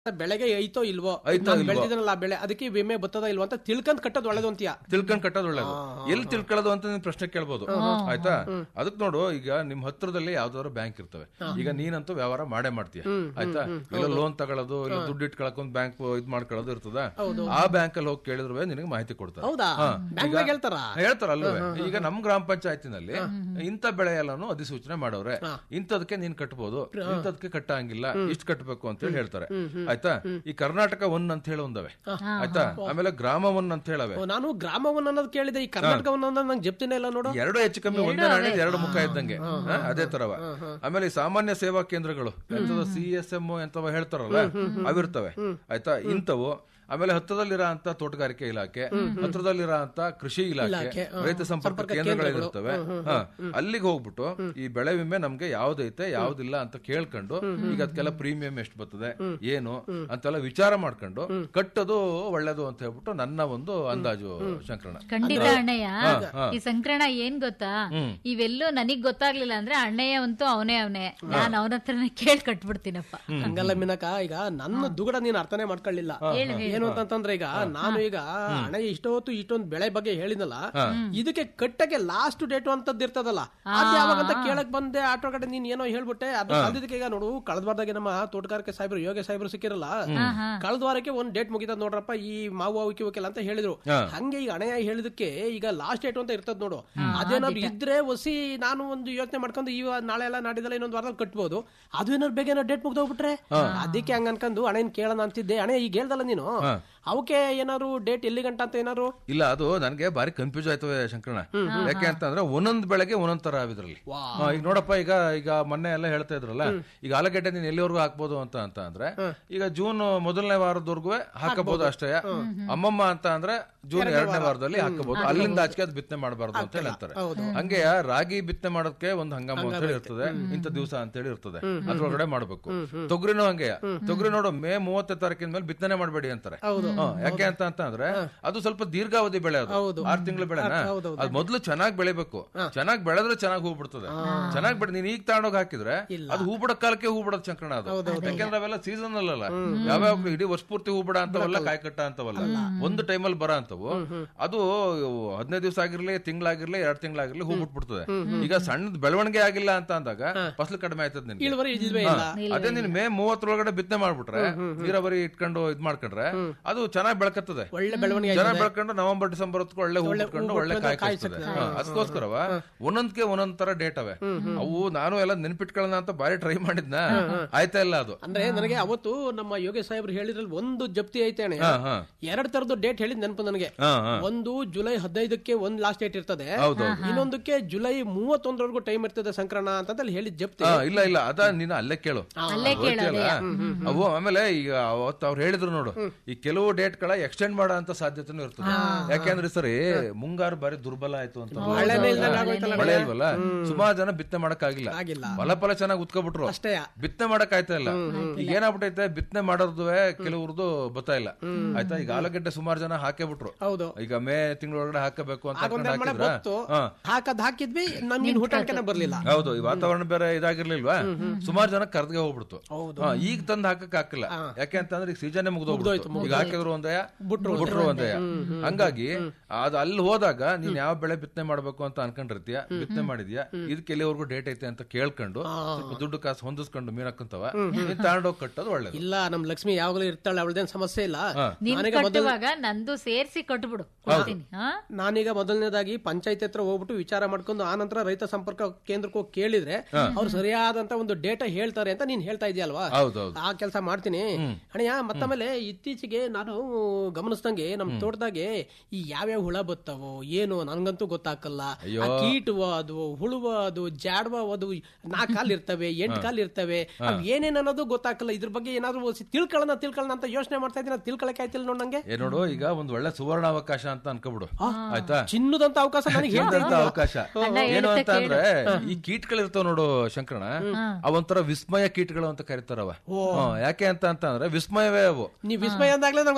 ಬೆಳೆಗೆ ಐತೋ ಇಲ್ವೋ ಐತೋ ನಾನ್ ಇಲ್ವೋ? ಬೆಳೆದಿದ್ರಲ್ಲ ಆ ಬೆಳೆ ಅದಕ್ಕೆ ವಿಮೆ ಬರ್ತದ ಇಲ್ವೋ ಅಂತ ತಿಳ್ಕೊಂಡ್ ಕಟ್ಟೋದು ಒಳ್ಳೇದು ಅಂತೀಯ ತಿಳ್ಕೊಂಡ್ ಕಟ್ಟೋದು ಒಳ್ಳೇದು ಎಲ್ಲಿ ತಿಳ್ಕೊಳ್ಳೋದು ಅಂತ ನೀನ್ ಪ್ರಶ್ನೆ ಕೇಳ್ಬೋದು ಆಯ್ತಾ ಅದಕ್ ನೋಡು ಈಗ ನಿಮ್ ಹತ್ರದಲ್ಲಿ ಯಾವ್ದಾದ್ರು ಬ್ಯಾಂಕ್ ಇರ್ತವೆ ಈಗ ನೀನಂತೂ ವ್ಯವಹಾರ ಮಾಡೇ ಮಾಡ್ತೀಯ ಆಯ್ತಾ ಇಲ್ಲ ಲೋನ್ ತಗೊಳ್ಳೋದು ಇಲ್ಲ ದುಡ್ಡು ಇಟ್ಕೊಳಕ್ ಒಂದ್ ಬ್ಯಾಂಕ್ ಇದ್ ಮಾಡ್ಕೊಳ್ಳೋದು ಇರ್ತದ ಆ ಬ್ಯಾಂಕ್ ಅಲ್ಲಿ ಹೋಗಿ ಕೇಳಿದ್ರು ನಿನಗೆ ಮಾಹಿತಿ ಕೊಡ್ತಾರೆ ಹೌದಾ ಹಾ. ಬ್ಯಾಂಕ್ ಈಗ- ಹೇಳ್ತಾರ ಹೇಳ್ತಾರಲ್ವೇ ಈಗ ನಮ್ ಗ್ರಾಮ ಪಂಚಾಯತಿನಲ್ಲಿ ಇಂಥ ಬೆಳೆ ಎಲ್ಲಾನು ಅಧಿಸೂಚನೆ ಮಾಡವ್ರೆ ಇಂಥದಕ್ಕೆ ನೀನ್ ಕಟ್ಬೋದು ಇಂಥದಕ್ಕೆ ಕಟ್ಟಂಗಿಲ್ಲ ಇಷ್ಟು ಕಟ್ಟಬೇಕು ಅಂತ ಹೇಳಿ ಹೇಳ್ತಾರೆ ಆಯ್ತಾ ಈ ಕರ್ನಾಟಕ ಒನ್ ಅಂತ ಹೇಳಿ ಒಂದವೆ ಆಯ್ತಾ ಆಮೇಲೆ ಗ್ರಾಮ ಒನ್ ಅಂತ ಹೇಳವೆ ಓ, ನಾನು ಗ್ರಾಮವನ್ನ ಅನ್ನೋದು ಕೇಳಿದೆ ಈ ಕರ್ನಾಟಕವನ್ನ ಅನ್ನೋದು ನಂಗೆ ಜಪ್ತಿನೇ ಇಲ್ಲ ನೋಡು ಎರಡು ಹೆಚ್ಚು ಕಮ್ಮಿ ಒಂದೇ ನಾಣ್ಯದ ಎರಡು ಮುಖ ಇದ್ದಂಗೆ ಹಾ, ಅದೇ ತರವ ಆಮೇಲೆ ಈ ಸಾಮಾನ್ಯ ಸೇವಾ ಕೇಂದ್ರಗಳು ಸಿ ಎಸ್ ಎಂ ಎಂತವ ಹೇಳ್ತಾರಲ್ಲ ಅವಿರ್ತವೆ ಆಯ್ತಾ ಇಂಥವು ಆಮೇಲೆ ಹತ್ತದಲ್ಲಿರೋ ಅಂತ ತೋಟಗಾರಿಕೆ ಇಲಾಖೆ ಹತ್ರದಲ್ಲಿರೋ ಅಂತ ಕೃಷಿ ಇಲಾಖೆ ರೈತ ಸಂಪರ್ಕ ಕೇಂದ್ರಗಳಿರ್ತವೆ ಹಾ, ಅಲ್ಲಿಗೆ ಹೋಗ್ಬಿಟ್ಟು ಈ ಬೆಳೆ ವಿಮೆ ನಮ್ಗೆ ಯಾವ್ದೈತೆ ಯಾವ್ದಿಲ್ಲ ಅಂತ ಕೇಳ್ಕೊಂಡು ಈಗ ಅದಕ್ಕೆಲ್ಲ ಪ್ರೀಮಿಯಂ ಎಷ್ಟು ಬರ್ತದೆ ಏನು ಅಂತೆಲ್ಲ ವಿಚಾರ ಮಾಡ್ಕೊಂಡು ಕಟ್ಟೋದು ಒಳ್ಳೇದು ಅಂತ ಹೇಳ್ಬಿಟ್ಟು ನನ್ನ ಒಂದು ಅಂದಾಜು ಶಂಕರಣ ಖಂಡಿತ ಅಣ್ಣಯ್ಯ ಈ ಸಂಕ್ರಣ ಏನ್ ಗೊತ್ತಾ ಇವೆಲ್ಲೂ ನನಗ್ ಗೊತ್ತಾಗ್ಲಿಲ್ಲ ಅಂದ್ರೆ ಅಣ್ಣಯ್ಯ ಅಂತೂ ಅವನೇ ಅವನೇ ನಾನ್ ಅವನ ಹತ್ರನೇ ಕೇಳ್ ಕಟ್ಬಿಡ್ತೀನಪ್ಪ ಹಂಗಲ್ಲ ಮಿನಕ ಈಗ ನನ್ನ ದುಗಡ ನೀನ್ ಅರ್ಥನೇ ಮಾಡ್ಕೊಳ್ಳಿಲ್ಲ ಏನು ಅಂತಂದ್ರೆ ಈಗ ನಾನು ಈಗ ಹಣ ಇಷ್ಟೊತ್ತು ಇಷ್ಟೊಂದು ಬೆಳೆ ಬಗ್ಗೆ ಹೇಳಿದ್ನಲ್ಲ ಇದಕ್ಕೆ ಕಟ್ಟಕ್ಕೆ ಲಾಸ್ಟ್ ಡೇಟ್ ಅಂತದ್ದು ಇರ್ತದಲ್ಲ ಅದ್ ಯಾವಾಗ ಅಂತ ಕೇಳಕ್ ಬಂದೆ ಆಟೋ ಕಡೆ ನೀನ್ ಏನೋ ಹೇಳ್ಬಿಟ್ಟೆ ಅದು ಅಲ್ದಿದ್ದಕ್ಕೆ ಈಗ ನೋಡು ಕಳೆದ ವಾರದಾಗೆ ನಮ್ಮ ತೋಟಗಾರಿಕೆ ಸಾಹೇಬ್ರು ಯೋಗ ಸಾಹೇಬ್ರು ಸಿಕ್ಕಿರಲ್ಲ ಕಳೆದ ವಾರಕ್ಕೆ ಒಂದ್ ಡೇಟ್ ಮುಗಿತದ ನೋಡ್ರಪ್ಪ ಈ ಮಾವು ಅವಕ್ಕೆ ಹೋಗಿಲ್ಲ ಅಂತ ಹೇಳಿದ್ರು ಹಂಗೆ ಈಗ ಹಣೆಯ ಹೇಳಿದಕ್ಕೆ ಈಗ ಲಾಸ್ಟ್ ಡೇಟ್ ಅಂತ ಇರ್ತದ ನೋಡು ಅದೇನಾದ್ರು ಇದ್ರೆ ಒಸಿ ನಾನು ಒಂದು ಯೋಚನೆ ಮಾಡ್ಕೊಂಡು ಈ ನಾಳೆ ಎಲ್ಲ ನಾಡಿದಲ್ಲ ಇನ್ನೊಂದು ವಾರದಲ್ಲಿ ಕಟ್ಬೋದು ಅದು ಏನಾದ್ರು ಬೇಗ ಏನೋ ಡೇಟ್ ಮುಗ್ದೋಗ್ಬಿಟ್ರೆ ಅದಕ್ಕೆ ಹಂಗ ಅನ್ಕೊಂಡು ಹಣೆನ್ ಕೇಳೋಣ ಅಂತಿದ್ದೆ ಹಣೆ ಈಗ ಹೇಳ್ದಲ್ಲ ನೀನು ಅವಕ್ಕೆ ಏನಾದ್ರು ಡೇಟ್ ಎಲ್ಲಿ ಗಂಟ ಅಂತ ಏನಾದ್ರು ಇಲ್ಲ ಅದು ನನಗೆ ಬಾರಿ ಕನ್ಫ್ಯೂಸ್ ಆಯ್ತವೆ ಶಂಕರಣ ಯಾಕೆ ಅಂತಂದ್ರೆ ಒಂದೊಂದ್ ಬೆಳೆಗೆ ಒಂದೊಂದ್ ತರ ಇದ್ರಲ್ಲಿ ಹಾ, ಈಗ ನೋಡಪ್ಪ ಈಗ ಈಗ ಮೊನ್ನೆ ಎಲ್ಲ ಹೇಳ್ತಾ ಇದ್ರಲ್ಲ ಈಗ ಆಲೂಗಡ್ಡೆ ನೀನ್ ಎಲ್ಲಿವರೆಗೂ ಹಾಕ್ಬೋದು ಅಂತ ಅಂತ ಅಂದ್ರೆ ಈಗ ಜೂನ್ ಮೊದಲನೇ ವಾರದವರೆಗೂ ಹಾಕಬಹುದು ಅಷ್ಟೇ ಅಮ್ಮಮ್ಮ ಅಂತ ಅಂದ್ರೆ ಜೂನ್ ಎರಡನೇ ವಾರದಲ್ಲಿ ಹಾಕಬಹುದು ಅಲ್ಲಿಂದ ಆಚೆಗೆ ಅದು ಬಿತ್ತನೆ ಮಾಡಬಾರ್ದು ಅಂತ ಹೇಳಿ ಹೇಳ್ತಾರೆ ಹಂಗೆ ರಾಗಿ ಬಿತ್ತನೆ ಮಾಡೋದಕ್ಕೆ ಒಂದು ಹಂಗಾಮ ಅಂತ ಹೇಳಿ ಇರ್ತದೆ ಇಂಥ ದಿವಸ ಅಂತ ಹೇಳಿ ಇರ್ತದೆ ಅದ್ರೊಳಗಡೆ ಮಾಡ್ಬೇಕು ತೊಗರಿನೂ ಹಂಗೆ ತೊಗರಿ ನೋಡು ಮೇ ಮೂವತ್ತನೇ ತಾರೀಕಿನ ಮೇಲೆ ಬಿತ್ತನೆ ಮಾಡಬೇಡಿ ಅಂತಾರೆ ಹಾ, ಯಾಕೆ ಅಂತ ಅಂತ ಅಂದ್ರೆ ಅದು ಸ್ವಲ್ಪ ದೀರ್ಘಾವಧಿ ಬೆಳೆ ಅದು ಆರು ತಿಂಗಳ ಬೆಳೆನ ಅದು ಮೊದ್ಲು ಚೆನ್ನಾಗಿ ಬೆಳಿಬೇಕು ಚೆನ್ನಾಗಿ ಬೆಳೆದ್ರೆ ಚೆನ್ನಾಗಿ ಹೂ ಬಿಡ್ತದೆ ಚೆನ್ನಾಗಿ ಬೆಳೆ ನೀನ್ ಈಗ ತಗೊಂಡೋಗಿ ಹಾಕಿದ್ರೆ ಅದು ಹೂ ಬಿಡೋ ಕಾಲಕ್ಕೆ ಹೂ ಬಿಡೋದು ಚಂಕಣ ಅದು ಯಾಕೆಂದ್ರೆ ಅವೆಲ್ಲ ಸೀಸನ್ ಅಲ್ಲ ಯಾವ್ಯಾವ ಇಡೀ ವರ್ಷ ಪೂರ್ತಿ ಹೂ ಬಿಡ ಅಂತವಲ್ಲ ಕಾಯಿ ಕಟ್ಟ ಅಂತವಲ್ಲ ಒಂದು ಟೈಮಲ್ಲಿ ಬರ ಅಂತವು ಅದು ಹದಿನೈದು ದಿವಸ ಆಗಿರ್ಲಿ ತಿಂಗಳಾಗಿರ್ಲಿ ಎರಡ್ ತಿಂಗಳಾಗಿರ್ಲಿ ಹೂ ಬಿಟ್ಬಿಡ್ತದೆ ಈಗ ಸಣ್ಣದ್ ಬೆಳವಣಿಗೆ ಆಗಿಲ್ಲ ಅಂತ ಅಂದಾಗ ಫಸಲು ಕಡಿಮೆ ಆಯ್ತದ ನಿನ್ಗೆ ಇಳುವರಿ ಇಲ್ವೇ ಹಾ, ಇಲ್ಲ ಅದೇ ನೀನ್ ಮೇ ಮೂವತ್ತರೊಳಗಡೆ ಬಿತ್ತನೆ ಮಾಡ್ಬಿಟ್ರೆ ನೀರಾವರಿ ಇಟ್ಕೊಂಡು ಇದ್ ಮಾಡ್ಕೊಂಡ್ರೆ ಅದು ಚೆನ್ನಾಗಿ ಬೆಳಕತ್ತದೆ ಒಳ್ಳೆ ಬೆಳವಣಿಗೆ ಚೆನ್ನಾಗಿ ಬೆಳ್ಕೊಂಡು ನವೆಂಬರ್ ಡಿಸೆಂಬರ್ ಹೊತ್ತಿಗೆ ಒಳ್ಳೆ ಹೂ ಬಿಟ್ಕೊಂಡು ಒಳ್ಳೆ ಕಾಯಿ ಕಾಯಿಸ್ತದೆ ಹಾ, ಅದಕ್ಕೋಸ್ಕರವ ಒಂದೊಂದ್ಕೆ ಒಂದೊಂದ್ ತರ ಡೇಟ್ ಅವೆ ಅವು ನಾನು ಎಲ್ಲ ನೆನ್ಪಿಟ್ಕೊಳ್ಳೋಣ ಅಂತ ಬಾರಿ ಟ್ರೈ ಮಾಡಿದ್ನ ಆಯ್ತಾ ಇಲ್ಲ ಅದು ಅಂದ್ರೆ ನನಗೆ ಅವತ್ತು ನಮ್ಮ ಯೋಗೇಶ್ ಸಾಹೇಬ್ರು ಹೇಳಿದ್ರಲ್ಲಿ ಒಂದು ಜಪ್ತಿ ಐತೆ ಅಣ್ಣ ಹಾ ಹಾ ಎರಡ್ ತರದ್ದು ಡೇಟ್ ಹೇಳಿದ್ ನೆನಪು ನನಗೆ ಹಾ ಹಾ ಒಂದು ಜುಲೈ ಹದಿನೈದಕ್ಕೆ ಒಂದ್ ಲಾಸ್ಟ್ ಡೇಟ್ ಇರ್ತದೆ ಹೌದು ಇನ್ನೊಂದಕ್ಕೆ ಜುಲೈ ಮೂವತ್ತೊಂದರವರೆಗೂ ಟೈಮ್ ಇರ್ತದೆ ಸಂಕ್ರಣ ಅಂತ ಹೇಳಿ ಹೇಳಿದ್ ಜಪ್ತಿ ಹಾ ಇಲ್ಲ ಇಲ್ಲ ಅದ ನೀನು ಅಲ್ಲೇ ಕೇಳು ಅಲ್ಲೇ ಗೊತ್ತಿಲ್ಲ ಅವು ಆಮೇಲೆ ಈಗ ಅವತ್ತು ಅವ್ರು ಹೇಳಿದ್ರು ನೋಡು ಈ ಕೆಲವು ಡೇಟ್ ಗಳ ಎಕ್ಸ್ಟೆಂಡ್ ಮಾಡೋ ಅಂತ ಸಾಧ್ಯತೆನೂ ಇರ್ತದೆ ಯಾಕೆಂದ್ರೆ ಸರಿ ಮುಂಗಾರು ಬಾರಿ ದುರ್ಬಲ ಆಯ್ತು ಅಂತ ಮಳೆನೇ ಇಲ್ದಂಗ್ ಆಗೋಯ್ತಲ್ಲ ಮಳೆ ಇಲ್ವಲ್ಲ ಸುಮಾರು ಜನ ಬಿತ್ತನೆ ಮಾಡಕ್ ಆಗಿಲ್ಲ ಆಗಿಲ್ಲ ಫಲ ಫಲ ಚೆನ್ನಾಗಿ ಉತ್ಕೊಬಿಟ್ರು ಅಷ್ಟೇ ಬಿತ್ತನೆ ಮಾಡಕ್ ಆಯ್ತಾ ಇಲ್ಲ ಈಗ ಏನಾಗ್ಬಿಟ್ಟೈತೆ ಬಿತ್ತನೆ ಮಾಡೋದುವೆ ಕೆಲವ್ರದ್ದು ಬತ್ತಾ ಇಲ್ಲ ಆಯ್ತಾ ಈಗ ಆಲೂಗಡ್ಡೆ ಸುಮಾರು ಜನ ಹಾಕೇ ಬಿಟ್ರು ಹೌದು ಈಗ ಮೇ ತಿಂಗಳೊಳಗಡೆ ಹಾಕಬೇಕು ಅಂತ ಆಗೊಂದ್ ಹಾಕೊಂಡ್ ಮಳೆ ಹಾಕಿದ್ರ ಬತ್ತು ಹಾ ಹಾಕದ್ ಹಾಕಿದ್ವಿ ನಮ್ಗೆ ಹುಟ್ಟಾಡ್ಕೆನೆ ಬರ್ಲಿಲ್ಲ ಹೌದು ಈ ವಾತಾವರಣ ಬೇರೆ ಇದಾಗಿರ್ಲಿಲ್ವಾ ಸುಮಾರು ಜನ ಕರ್ದ್ಗೆ ಹೋಗ್ಬಿಡ್ತು ಹಾ, ಈಗ ತಂದ್ ಹಾಕಕ್ ಹಾಕಿಲ್ಲ ಯಾಕೆ ಅಂತಂದ್ರೆ ಈಗ ಸೀಸನ್ ಮುಗ್ದೋಗ್ಬಿಡ್ತು ಈಗ ಹಾಕಿದ್ರು ಒಂದಯ ಬಿಟ್ರು ಒಂದಯ ಹಂಗಾಗಿ ಅದು ಅಲ್ಲಿ ಹೋದಾಗ ನೀನ್ ಯಾವ ಬೆಳೆ ಬಿತ್ತನೆ ಮಾಡ್ಬೇಕು ಅಂತ ಅನ್ಕೊಂಡಿರ್ತೀಯ ಬಿತ್ತನೆ ಮಾಡಿದ್ಯಾ ಇದಕ್ಕೆ ಎಲ್ಲಿವರೆಗೂ ಡೇಟ್ ಐತೆ ಅಂತ ಕೇಳ್ಕೊಂಡು ಸ್ವಲ್ಪ ದುಡ್ಡು ಕಾಸು ಹೊಂದಿಸ್ಕೊಂಡು ಮೀನ್ ಹಾಕಂತವ ನೀನ್ ತಗೊಂಡೋಗಿ ಕಟ್ಟೋದು ಒಳ್ಳೇದು ಇಲ್ಲ ನಮ್ ಲಕ್ಷ್ಮಿ ಯಾವಾಗಲೂ ಇರ್ತಾಳೆ ಅವಳದೇನ್ ಸಮಸ್ಯೆ ಇಲ್ಲ ನೀನ್ ನಾನೀಗ ಮೊದಲ ಕಟ್ಟುವಾಗ ನಂದು ಸೇರ್ಸಿ ಕಟ್ಬಿಡು ಕೊಡ್ತೀನಿ ಹಾ ನಾನೀಗ ಮೊದಲನೇದಾಗಿ ಪಂಚಾಯತ್ ಹತ್ರ ಹೋಗ್ಬಿಟ್ಟು ವಿಚಾರ ಮಾಡ್ಕೊಂಡು ಆ ನಂತರ ರೈತ ಸಂಪರ್ಕ ಕೇಂದ್ರಕ್ಕೆ ಹೋಗಿ ಕೇಳಿದ್ರೆ ಅವ್ರು ಸರಿಯಾದಂತ ಒಂದು ಡೇಟಾ ಹೇಳ್ತಾರೆ ಅಂತ ನೀನ್ ಹೇಳ್ತಾ ಇದೆಯಲ್ವಾ ಹೌದೌದು ಆ ಕೆಲಸ ಮಾಡ್ತೀನಿ ಅಣ್ಣಯ್ಯ ಮತ್ತಮೇಲೆ ಇತ್ತೀಚೆಗೆ ನಾನು ಗಮನಿಸ್ದಂಗೆ ನಮ್ ತೋಟದಾಗೆ ಈ ಯಾವ್ಯಾವ ಹುಳ ಬತ್ತಾವೋ ಏನು ನನ್ಗಂತೂ ಗೊತ್ತಾಗಲ್ಲ ಆ ಕೀಟವ ಅದು ಹುಳುವ ಅದು ಜಾಡ್ವ ಅದು ನಾಲ್ಕು ಕಾಲ್ ಇರ್ತವೆ ಎಂಟ್ ಕಾಲ್ ಇರ್ತವೆ ಅವ್ ಏನೇನ್ ಅನ್ನೋದು ಗೊತ್ತಾಗಲ್ಲ ಇದ್ರ ಬಗ್ಗೆ ಏನಾದ್ರು ಒಸಿ ತಿಳ್ಕೊಳ್ಳೋಣ ತಿಳ್ಕೊಳ್ಳೋಣ ಅಂತ ಯೋಚನೆ ಮಾಡ್ತಾ ಇದ್ದೀನಿ ಅದ್ ತಿಳ್ಕೊಳಕ್ ಆಯ್ತಿಲ್ಲ ನೋಡ್ ನಂಗೆ ಏ ನೋಡು ಈಗ ಒಂದ್ ಒಳ್ಳೆ ಸುವರ್ಣ ಅವಕಾಶ ಅಂತ ಅನ್ಕೋಬಿಡು ಆಯ್ತಾ ಚಿನ್ನದಂತ ಅವಕಾಶ ನನಗೆ ಚಿನ್ನದಂತ ಅವಕಾಶ ಅಣ್ಣ ಏನು ಹೇಳುತ್ತೆ ಅಂತ ಅಂದ್ರೆ ಈ ಕೀಟಗಳಿರ್ತಾವ ನೋಡು ಶಂಕರಣ ಅವೊಂಥರ ವಿಸ್ಮಯ ಕೀಟಗಳು ಅಂತ ಕರಿತಾರವ ಹ್ಮ್, ಯಾಕೆ ಅಂತ ಅಂತ ಅಂದ್ರೆ ವಿಸ್ಮಯವೇ ಅವು ನೀವ್ ವಿಸ್ಮಯ ಅಂದಾಗ್ಲೇ ನಂಗೆ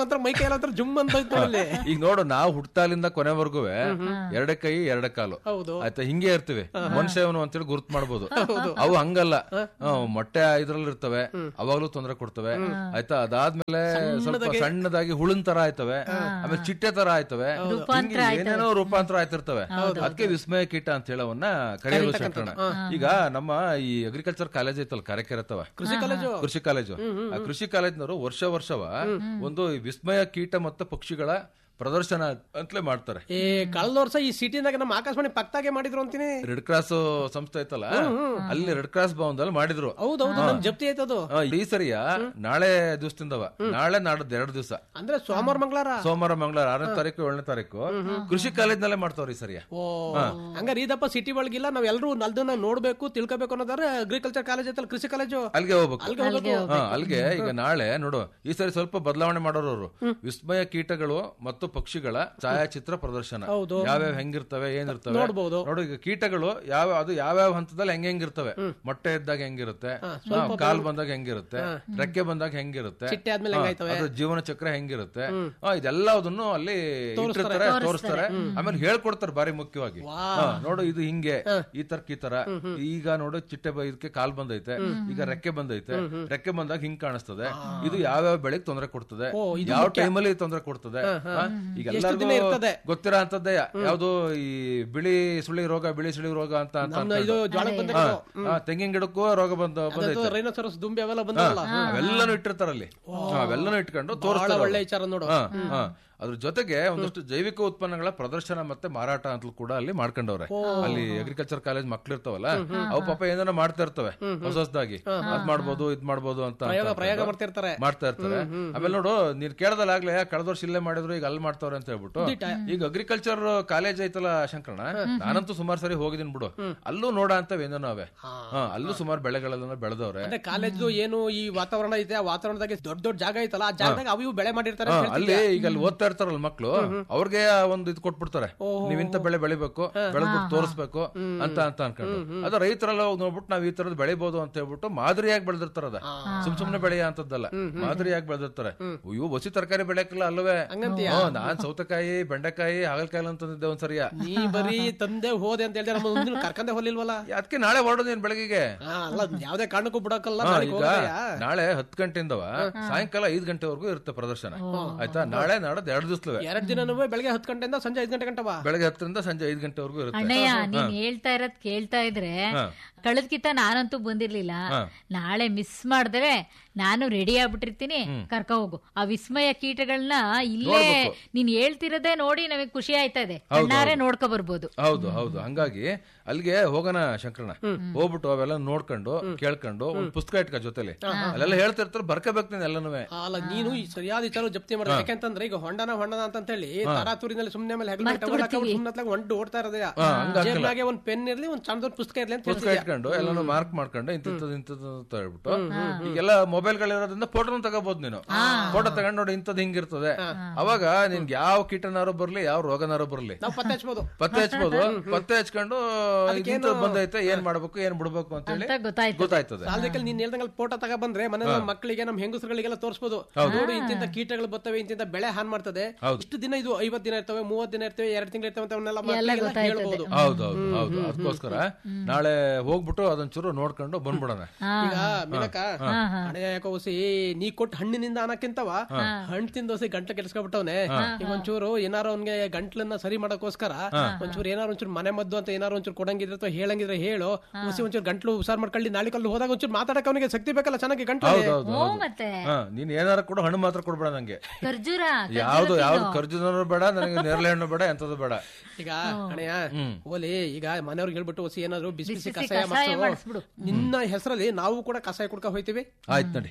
ನಂತರ ಮೈ ಕೈ ಎಲ್ಲ ಒಂಥರ ಜುಮ್ ಅಂತ ಹೋಯ್ತು ಅಲ್ಲಿ ಈಗ ನೋಡು ನಾವು ಹುಟ್ಟಾಲಿಂದ ಕೊನೆವರೆಗೂ ಎರಡೇ ಕೈ ಎರಡೇ ಕಾಲು ಹೌದು ಆಯ್ತಾ ಹಿಂಗೆ ಇರ್ತೀವಿ ಮನುಷ್ಯವನು ಅಂತೇಳಿ ಗುರುತು ಮಾಡ್ಬೋದು ಅವು ಹಂಗಲ್ಲ ಹ್ಮ್, ಮೊಟ್ಟೆ ಇದ್ರಲ್ಲಿ ಇರ್ತವೆ ಅವಾಗ್ಲೂ ತೊಂದರೆ ಕೊಡ್ತವೆ ಆಯ್ತಾ ಅದಾದ್ಮೇಲೆ ಸ್ವಲ್ಪ ಸಣ್ಣದಾಗಿ ಹುಳಿನ ತರ ಆಯ್ತವೆ ಆಮೇಲೆ ಚಿಟ್ಟೆ ತರ ಆಯ್ತವೆ ಹಿಂಗೆ ಏನೇನೋ ರೂಪಾಂತರ ಆಯ್ತಿರ್ತವೆ ಅದಕ್ಕೆ ವಿಸ್ಮಯ ಕೀಟ ಅಂತ ಹೇಳವನ್ನ ಕರೆಯೋದು ಶಂಕರಣ ಈಗ ನಮ್ಮ ಈ ಅಗ್ರಿಕಲ್ಚರ್ ಕಾಲೇಜ್ ಐತಲ್ಲ ಕಾರ್ಯಕ್ರತವ ಕೃಷಿ ಕಾಲೇಜು ಕೃಷಿ ಕಾಲೇಜು ಆ ಕೃಷಿ ಕಾಲೇಜ್ನವರು ವರ್ಷ ವರ್ಷವ ಒಂದು ಈ ವಿಸ್ಮಯ ಕೀಟ ಮತ್ತು ಪಕ್ಷಿಗಳ ಪ್ರದರ್ಶನ ಅಂತಲೇ ಮಾಡ್ತಾರೆ ಏ ಕಳೆದ ವರ್ಷ ಈ ಸಿಟಿನಾಗ ನಮ್ಮ ಆಕಾಶವಾಣಿ ಪಕ್ತಾಗೆ ಮಾಡಿದ್ರು ಅಂತೀನಿ ರೆಡ್ ಕ್ರಾಸ್ ಸಂಸ್ಥೆ ಐತಲ್ಲ ಅಲ್ಲಿ ರೆಡ್ ಕ್ರಾಸ್ ಭವನದಲ್ಲಿ ಅಲ್ಲಿ ಮಾಡಿದ್ರು ಹೌದೌದು ನಮ್ ಜಪ್ತಿ ಆಯ್ತದು ಆ, ಈ ಸರಿಯ ನಾಳೆ ದಿವಸದಿಂದವ ನಾಳೆ ನಾಡದ್ ಎರಡು ದಿವಸ ಅಂದ್ರೆ ಸೋಮವಾರ ಮಂಗಳವಾರ ಸೋಮವಾರ ಮಂಗಳವಾರ ಆರನೇ ತಾರೀಕು ಏಳನೇ ತಾರೀಕು ಕೃಷಿ ಕಾಲೇಜ್ನಲ್ಲೇ ಮಾಡ್ತಾವ್ರಿ ಈ ಸರಿಯ ಓ ಹಂಗಾರೆ ಇದಪ್ಪ ಸಿಟಿ ಒಳಗಿಲ್ಲ ನಾವ್ ಎಲ್ರು ಅದನ್ನ ನೋಡ್ಬೇಕು ತಿಳ್ಕೊಬೇಕು ಅನ್ನೋದಾರೆ ಅಗ್ರಿಕಲ್ಚರ್ ಕಾಲೇಜ್ ಐತಲ್ಲ ಕೃಷಿ ಕಾಲೇಜು ಅಲ್ಲಿಗೆ ಹೋಗ್ಬೇಕು ಅಲ್ಲಿಗೆ ಹೋಗ್ಬೇಕು ಹಾ, ಅಲ್ಲಿಗೆ ಈಗ ನಾಳೆ ನೋಡು ಈ ಸರಿ ಸ್ವಲ್ಪ ಬದಲಾವಣೆ ಮಾಡೋರು ಅವರು ವಿಸ್ಮಯ ಕೀಟಗಳು ಮತ್ತು ಪಕ್ಷಿಗಳ ಛಾಯಾಚಿತ್ರ ಪ್ರದರ್ಶನ ಹೌದು. ಯಾವ್ಯಾವ ಹೆಂಗಿರ್ತವೆ ಏನಿರ್ತವೆ ನೋಡ್ಬೋದು. ನೋಡು ಈಗ ಕೀಟಗಳು ಯಾವ ಅದು ಯಾವ್ಯಾವ ಹಂತದಲ್ಲಿ ಹೆಂಗ್ ಹೆಂಗಿರ್ತವೆ ಮೊಟ್ಟೆ ಇದ್ದಾಗ ಹೆಂಗಿರುತ್ತೆ ಹಾ, ಕಾಲ್ ಬಂದಾಗ ಹೆಂಗಿರುತ್ತೆ ರೆಕ್ಕೆ ಬಂದಾಗ ಹೆಂಗಿರುತ್ತೆ ಚಿಟ್ಟೆ ಆದ್ಮೇಲೆ ಹಾ, ಹೆಂಗಾಯ್ತವೆ ಅದ್ರ ಜೀವನ ಚಕ್ರ ಹೆಂಗಿರುತ್ತೆ ಹಾ, ಇದೆಲ್ಲದನ್ನು ಅಲ್ಲಿ ಇಟ್ಟಿರ್ತಾರೆ ತೋರಿಸ್ತಾರೆ ಆಮೇಲೆ ಹೇಳ್ಕೊಡ್ತಾರೆ ಬಾರಿ ಮುಖ್ಯವಾಗಿ ಹಾ, ನೋಡು ಇದು ಹಿಂಗೆ ಈ ತರ್ಕ ಈ ತರ ಈಗ ನೋಡು ಚಿಟ್ಟೆ ಬ- ಇದಕ್ಕೆ ಕಾಲ್ ಬಂದೈತೆ ಈಗ ರೆಕ್ಕೆ ಬಂದೈತೆ ರೆಕ್ಕೆ ಬಂದಾಗ ಹಿಂಗ್ ಕಾಣಿಸ್ತದೆ ಇದು ಯಾವ್ಯಾವ ಬೆಳೆಗೆ ತೊಂದರೆ ಕೊಡ್ತದೆ ಯಾವ ಟೈಮಲ್ಲಿ ತೊಂದರೆ ಕೊಡ್ತದೆ ಹಾ, ಈಗ ಎಲ್ಲರಿಗೂ ಇರ್ತದೆ? ಗೊತ್ತಿರೋ ಅಂತದ್ದೇ ಯಾವ್ದು ಈ ಬಿಳಿ ಸುಳಿ ರೋಗ ಬಿಳಿ ಸುಳಿ ರೋಗ ಅಂತ ಅಂತ ನಮ್ದು ಇದು ಜ್ವಾಳಕ್ಕೆ ಬಂದ ಹಾ, ಹಾ, ತೆಂಗಿನ ಗಿಡಕ್ಕೂ ರೋಗ ಬಂದ ಬಂದೈತೆ ರೈನೋಸರಸ್ ದುಂಬಿ ಅವೆಲ್ಲ ಬಂದಲ್ಲ ಹಾ, ಅವೆಲ್ಲನೂ ಇಟ್ಟಿರ್ತಾರಲ್ಲಿ ಹಾ, ಅವೆಲ್ಲನೂ ಇಟ್ಕೊಂಡು ಬಹಳ ತೋರಿಸ್ತಾರೆ ಒಳ್ಳೆ ವಿಚಾರ ನೋಡು ಹಾ, ಹಾ. ಅದ್ರ ಜೊತೆಗೆ ಒಂದಷ್ಟು ಜೈವಿಕ ಉತ್ಪನ್ನಗಳ ಪ್ರದರ್ಶನ ಮತ್ತೆ ಮಾರಾಟ ಅಂತಲೂ ಕೂಡ ಅಲ್ಲಿ ಮಾಡ್ಕೊಂಡವ್ರೆ ಅಲ್ಲಿ ಅಗ್ರಿಕಲ್ಚರ್ ಕಾಲೇಜ್ ಮಕ್ಳು ಇರ್ತಾವಲ್ಲ ಅವು ಪಾಪ ಏನಾರ ಮಾಡ್ತಾ ಇರ್ತವೆ ಹೊಸ ಹೊಸದಾಗಿ ಅದ್ ಮಾಡ್ಬೋದು ಇದ್ ಮಾಡ್ಬೋದು ಅಂತ ಅಂತ ಪ್ರಯೋಗ ಪ್ರಯೋಗ ಅನ್ಕೊಂಡು ಮಾಡ್ತಿರ್ತಾರೆ ಮಾಡ್ತಾ ಇರ್ತಾರೆ ಆಮೇಲೆ ನೋಡು ನೀನ್ ಕೇಳದಲ್ಲಾಗ್ಲೇ ಕಳೆದ ವರ್ಷ ಇಲ್ಲೇ ಮಾಡಿದ್ರು ಈಗ ಅಲ್ಲಿ ಮಾಡ್ತಾವ್ರೆ ಅಂತ ಹೇಳ್ಬಿಟ್ಟು ಈಗ ಅಗ್ರಿಕಲ್ಚರ್ ಕಾಲೇಜ್ ಐತಲ್ಲ ಶಂಕರಣ ನಾನಂತೂ ಸುಮಾರು ಸರಿ ಹೋಗಿದ್ದೀನಿ ಬಿಡು ಅಲ್ಲೂ ನೋಡ ಅಂತವ್ ಏನೇನೋ ಅವೆ ಹಾ, ಅಲ್ಲೂ ಸುಮಾರು ಬೆಳೆಗಳೆಲ್ಲ ಬೆಳೆದವ್ರೆ ಅಂದ್ರೆ ಕಾಲೇಜು ಏನು ಈ ವಾತಾವರಣ ಐತೆ ಆ ವಾತಾವರಣದಾಗೆ ದೊಡ್ಡ ದೊಡ್ಡ ಜಾಗ ಐತಲ್ಲ ಆ ಜಾಗದಾಗ ಅವು ಇವು ಬೆಳೆ ಮಾಡಿರ್ತಾರೆ ಹಾ, ಅಂತ ಹೇಳ್ತಿದ್ದೆ. ಅಲ್ಲಿ ಈಗ ಅಲ್ಲಿ ಓದ್ತಾ ಇರ್ತಾರಲ್ಲ ಮಕ್ಳು ಅವ್ರಿಗೆ ಒಂದು ಇದು ಕೊಟ್ಬಿಡ್ತಾರೆ ನೀವ್ ಇಂಥ ಬೆಳೆ ಬೆಳಿಬೇಕು ಬೆಳೆದ್ಬಿಟ್ಟು ತೋರಿಸ್ಬೇಕು ಅಂತ ಅಂತ ಅನ್ಕೊಂಡು ಅದು ರೈತರೆಲ್ಲ ಹೋಗಿ ನೋಡ್ಬಿಟ್ಟು ನಾವ್ ಈ ತರದ್ ಬೆಳಿಬಹುದು ಅಂತ ಹೇಳ್ಬಿಟ್ಟು ಮಾದರಿಯಾಗಿ ಬೆಳೆದಿರ್ತಾರ ಅದ ಸುಮ್ ಸುಮ್ನೆ ಬೆಳೆಯ ಅಂತದ್ದಲ್ಲ ಮಾದರಿಯಾಗಿ ಬೆಳೆದಿರ್ತಾರೆ ಅಯ್ಯೋ ಬಸಿ ತರಕಾರಿ ಬೆಳೆಯಕ್ಕಿಲ್ಲ ಅಲ್ವೇ ಹ್ಮ್, ನಾನ್ ಸೌತೆಕಾಯಿ ಬೆಂಡೆಕಾಯಿ ಹಾಗಲಕಾಯಿ ಅಂತಂದಿದ್ದೆ ಒಂದ್ಸರಿಯ ನೀ ಬರೀ ತಂದೆ ಹೋದೆ ಅಂತ ಹೇಳಿದ್ರೆ ನಮ್ಮ ಮುಂದಿನ ಕರ್ಕಂದೆ ಹೋಲಿಲ್ವಲ್ಲ ಅದಕ್ಕೆ ನಾಳೆ ಹೊರಡೋದೇನ್ ಬೆಳಗ್ಗೆಗೆ ಹಾ, ಅಲ್ಲ ಯಾವ್ದೇ ಕಾರಣಕ್ಕೂ ಬಿಡಕ್ಕಲ್ಲ ಹಾ, ನಾಳೆಗ್ ಈಗ ಹೋಗೋದಯ್ಯ. ನಾಳೆ ಹತ್ತು ಗಂಟೆಯಿಂದವ ಸಾಯಂಕಾಲ ಐದ್ ಗಂಟೆವರೆಗೂ ಇರುತ್ತೆ ಪ್ರದರ್ಶನ ಆಯ್ತಾ ನಾಳೆ ನಾಡದ್ ಎರಡು ದಿವ್ಸಲುವೆ ಎರಡ್ ದಿನನೂ ಬೆಳಗ್ಗೆ ಹತ್ತು ಗಂಟೆಯಿಂದ ಸಂಜೆ ಐದು ಗಂಟೆ ಗಂಟವಾ ಬೆಳಗ್ಗೆ ಹತ್ತರಿಂದ ಸಂಜೆ ಐದ್ ಗಂಟೆವರೆಗೂ ಇರುತ್ತೆ ಅಣ್ಣಯ್ಯ ನೀನ್ ಹೇಳ್ತಾ ಇರೋದ್ ಕೇಳ್ತಾ ಇದ್ರೆ ಕಳೆದ್ಕಿತ ನಾನಂತೂ ಬಂದಿರ್ಲಿಲ್ಲ ನಾಳೆ ಮಿಸ್ ಮಾಡಿದ್ರೆ ನಾನು ರೆಡಿ ಆಗ್ಬಿಟ್ಟಿರ್ತೀನಿ ಕರ್ಕ ಹೋಗು ಆ ವಿಸ್ಮಯ ಕೀಟಗಳನ್ನ ಇಲ್ಲೇ ನೀನ್ ಹೇಳ್ತಿರೋದೇ ನೋಡಿ ನಮಗೆ ಖುಷಿ ಆಯ್ತಾ ಇದೆ ಕಣ್ಣಾರೆ ನೋಡ್ಕೊ ಬರ್ಬೋದು ಹೌದು ಹೌದು ಹಂಗಾಗಿ ಅಲ್ಲಿಗೆ ಹೋಗೋಣ ಶಂಕರಣ ಹೋಗ್ಬಿಟ್ಟು ಅವೆಲ್ಲ ನೋಡ್ಕೊಂಡು ಕೇಳ್ಕೊಂಡು ಒಂದ್ ಪುಸ್ತಕ ಇಟ್ಕ ಜೊತೆಲಿ ಅಲ್ಲೆಲ್ಲ ಹೇಳ್ತಿರ್ತಾರೆ ಬರ್ಕೋಬೇಕು ನೀನ್ ಎಲ್ಲನೂ ಅಲ್ಲ ನೀನು ಈ ಸರಿಯಾದ ವಿಚಾರ ಜಪ್ತಿ ಮಾಡಿದೆ ಯಾಕೆಂತಂದ್ರೆ ಈಗ ಹೊಂಡನ ಹೊಂಡನ ಅಂತ ಹೇಳಿ ತಾರಾತೂರಿನಲ್ಲಿ ಸುಮ್ನೆ ಮೇಲೆ ಹೆಗಲ ಸುಮ್ಮನೆ ಹೊಂಟು ಓಡ್ತಾ ಇರೋದೇ ಜೇಬ್ನಾಗೆ ಒಂದ್ ಪೆನ್ ಇರ್ಲಿ ಒಂದ್ ಸಣ್ಣದೊಂದು ಪುಸ್ತಕ ಇರ್ಲಿ ಅಂತ ಪುಸ್ತಕ ಇಟ್ಕೊಂಡು ಎಲ್ಲಾನು ಮಾರ್ಕ್ ಮಾಡ್ಕೊಂಡು ಇಂಥದ್ದು ಇಂಥದ್ದು ಅಂತ ಹೇಳ್ಬಿಟ್ಟು ಈಗೆಲ್ಲ ಮೊಬೈಲ್ ಗಳಿರೋದ್ರಿಂದ ಫೋಟೋನು ತಗೋಬಹುದು ನೀನು ಫೋಟೋ ತಗೊಂಡು ನೋಡಿ ಇಂಥದ್ದು ಹಿಂಗಿರ್ತದೆ ಅವಾಗ ನಿನ್ಗೆ ಯಾವ ಕೀಟನಾರು ಬರ್ಲಿ ಯಾವ ರೋಗನಾರು ಬರ್ಲಿ ನಾವು ಪತ್ತೆ ಹಚ್ಬೋದು ಪತ್ತೆ ಹಚ್ಬೋದು ಪತ್ತೆ ಹಚ್ಕೊಂಡು ಇಂಥದ್ದು ಬಂದೈತೆ ಏನ್ ಮಾಡ್ಬೇಕು ಏನ್ ಬಿಡ್ಬೇಕು ಅಂತ ಹೇಳಿ ಅಂತ ಗೊತ್ತಾಯ್ತು ಗೊತ್ತಾಯ್ತದೆ ಸಾಲದಕ್ಕೆ ನೀನ್ ಹೇಳ್ದಂಗ ಫೋಟೋ ತಗ ಬಂದ್ರೆ ಮನೆ ಮಕ್ಕಳಿಗೆ ನಮ್ ಹೆಂಗಸರುಗಳಿಗೆಲ್ಲ ತೋರಿಸಬಹುದು ನೋಡು ಇಂತಿಂತ ಕೀಟಗಳು ಬರ್ತವೆ ಇಂತಿಂತ ಬೆಳೆ ಹಾನ್ ಮಾಡ್ತದೆ ಇಷ್ಟು ದಿನ ಇದು ಐವತ್ ದಿನ ಇರ್ತವೆ ಮೂವತ್ ದಿನ ಇರ್ತವೆ ಎರಡ್ ತಿಂಗಳು ಇರ್ತವೆ ಅಂತ ಅವನ್ನೆಲ್ಲ ಮಕ್ಳಿಗೆಲ್ಲ ಹೇಳ್ಬೋದು ಹೌದೌದು ಹೌದು ಅದಕ್ಕೋಸ್ಕರ ನಾಳೆ ಹೋಗ್ಬಿಟ್ಟು ಅದೊಂಚೂರು ನೋಡ್ಕೊಂಡು ಬಂದ್ಬಿಡೋಣ ಈಗ ಮಿನಕ ಹಣೆ ಯಾಕೋ ಹೊಸಿ ನೀ ಕೊಟ್ಟು ಹಣ್ಣಿನಿಂದ ಅನ್ನಕ್ಕಿಂತವ ಹಣ್ಣು ತಿಂದ ಹೊಸಿ ಗಂಟ್ಲ ಕೆಲ್ಸ್ಕೊಬಿಟ್ಟವನೆ ಈಗ ಒಂಚೂರು ಏನಾರು ಅವ್ನಿಗೆ ಗಂಟ್ಲನ್ನ ಸರಿ ಮಾಡಕ್ಕೋಸ್ಕರ ಒಂಚೂರು ಏನಾರು ಒಂಚೂರು ಮನೆ ಮದ್ದು ಅಂತ ಏನಾರು ಒಂಚೂರು ಕೊಡಂಗಿದ್ರೆ ಅಥವಾ ಹೇಳಂಗಿದ್ರೆ ಹೇಳು ಹೊಸಿ ಒಂಚೂರು ಗಂಟ್ಲು ಹುಷಾರ್ ಮಾಡ್ಕೊಳ್ಳಿ ನಾಳೆ ಕಲ್ಲು ಹೋದಾಗ ಒಂಚೂರು ಮಾತಾಡಕ್ ಅವನಿಗೆ ಶಕ್ತಿ ಬೇಕಲ್ಲ ಚೆನ್ನಾಗಿ ಗಂಟ್ಲು ಹೌದೌದು ಓ ಮತ್ತೆ ಹಾ ನೀನ್ ಏನಾರ ಕೊಡು ಹಣ್ಣು ಮಾತ್ರ ಕೊಡ್ಬೇಡ ನಂಗೆ ಖರ್ಜೂರ ಯಾವ್ದು ಯಾವ್ದು ಖರ್ಜುನೂ ಬೇಡ ನನಗೆ ನೇರಳೆ ಹಣ್ಣು ಬೇಡ ಎಂತದ್ದು ಬೇಡ ಈಗ ಅಣೆಯ ಓಲಿ ಈಗ ಮನೆಯವ್ರಿಗೆ ಹೇಳ್ಬಿಟ್ಟು ಹೊಸಿ ಏನಾದ್ರು ಬಿಸಿ ಬಿಸಿ ಬಿಸಿ ಕಷಾಯ ಕಷಾಯ ಮಾಡಿಸು ಮಾಡಿಸ್ಬಿಡು. ನಿನ್ನ ಹೆಸರಲ್ಲಿ ನಾವು ಕೂಡ ಕಷಾಯ ಕುಡ್ಕ ಹೋಯ್ತೀವಿ ಆಯ್ತು ನಡಿ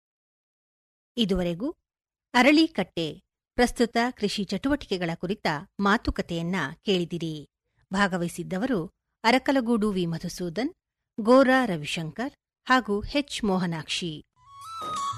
ಇದುವರೆಗೂ ಅರಳಿಕಟ್ಟೆ ಪ್ರಸ್ತುತ ಕೃಷಿ ಚಟುವಟಿಕೆಗಳ ಕುರಿತ ಮಾತುಕತೆಯನ್ನ ಕೇಳಿದಿರಿ ಭಾಗವಹಿಸಿದ್ದವರು ಅರಕಲಗೂಡು ವಿ ಮಧುಸೂದನ್ ಗೋರಾ ರವಿಶಂಕರ್ ಹಾಗೂ ಹೆಚ್ ಮೋಹನಾಕ್ಷಿ